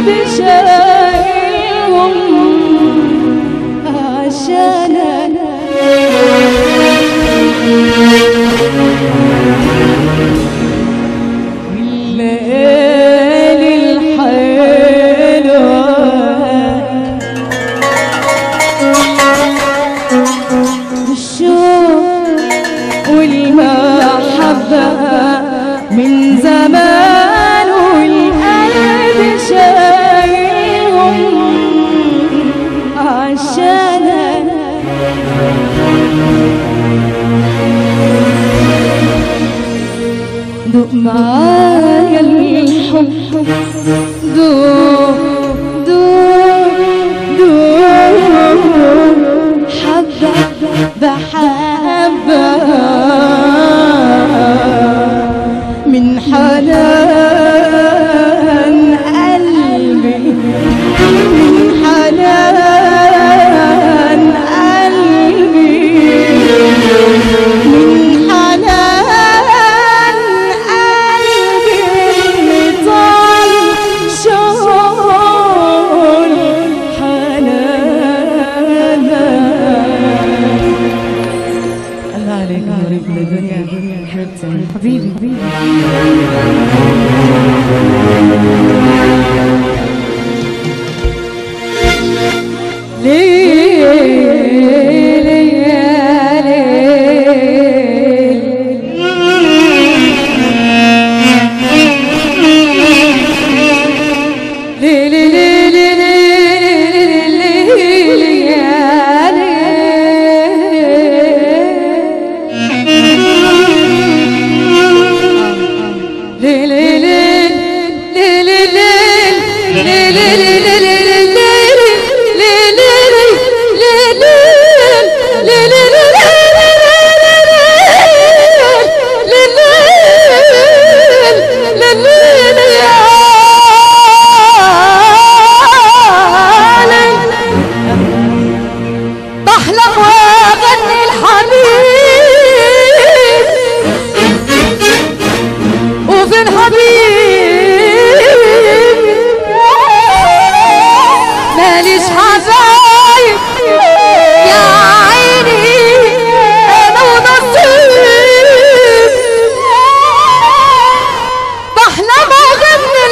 قلبي شايلهم عشان انا الليالي الحلوة الشوق والمحبة من زمان والقلب شايلهم عشان أنا دوق معايا الحب دوق دوق دوق حبة بحبة من حنان قلبي من حنان قلبي من حنان قلبي اللي طال شعور حنان الله عليك نورك الدنيا حبيبتي حبيبي حبيبي ليل يا ليل ليل ليل ليل ليل يا ليل ليل ليل ليل ليل ليل بحلم واغني الحبيب وفين حبيب ماليش حبايب يا عيني انا ونصيب بحلم اغني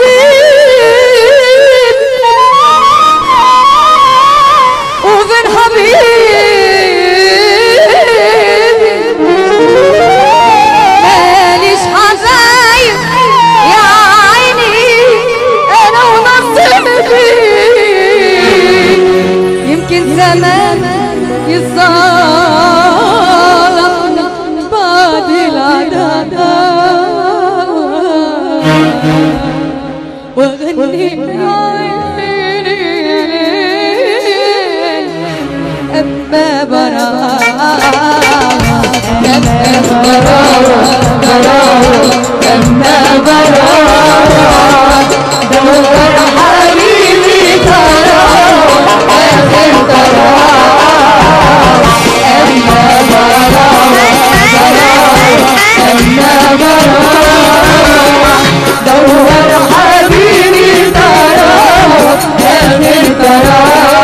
الحبيب وفين حبيب ماليش حبايب يا عيني انا ونصيبي يمكن زمان يصالح بعد العذاب واغني أما براءة أما براءة أما براءة دور حبيبي ترى آخر ترى أما براءة أما براءة دور حبيبي ترى آخر ترى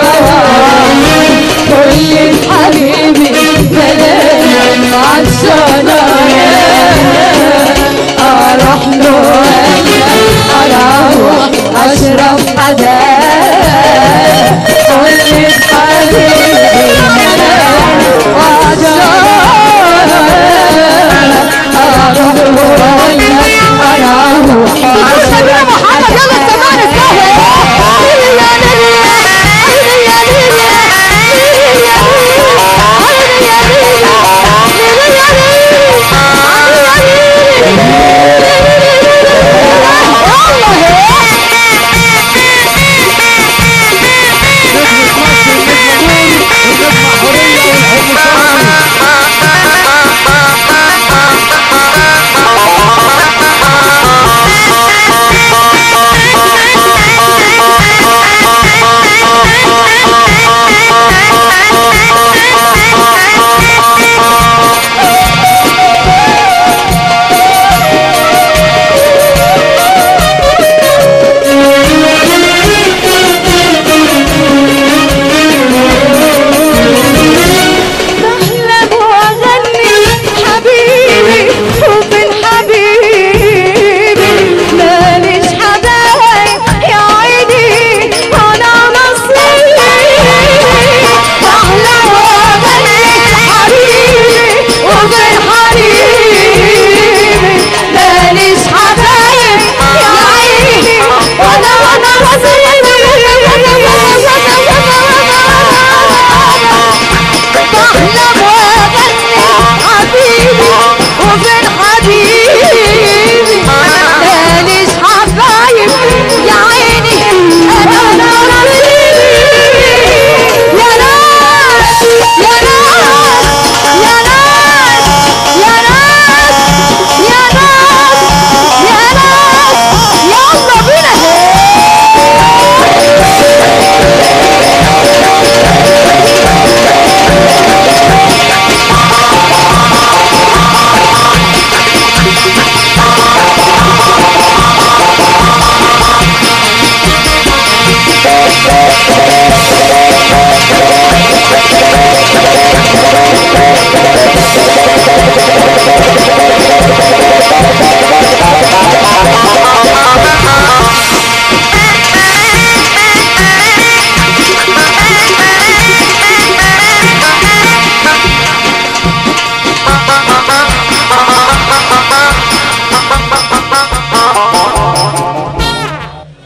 كل حبيبي بلاش عشان اروح له اروح اشرب حداك كل حبيبي بلاش عشان اروح له اروح اشرب محمد يلا السمان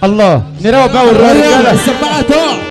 الله نروق بقى والرجاله السماعه تقع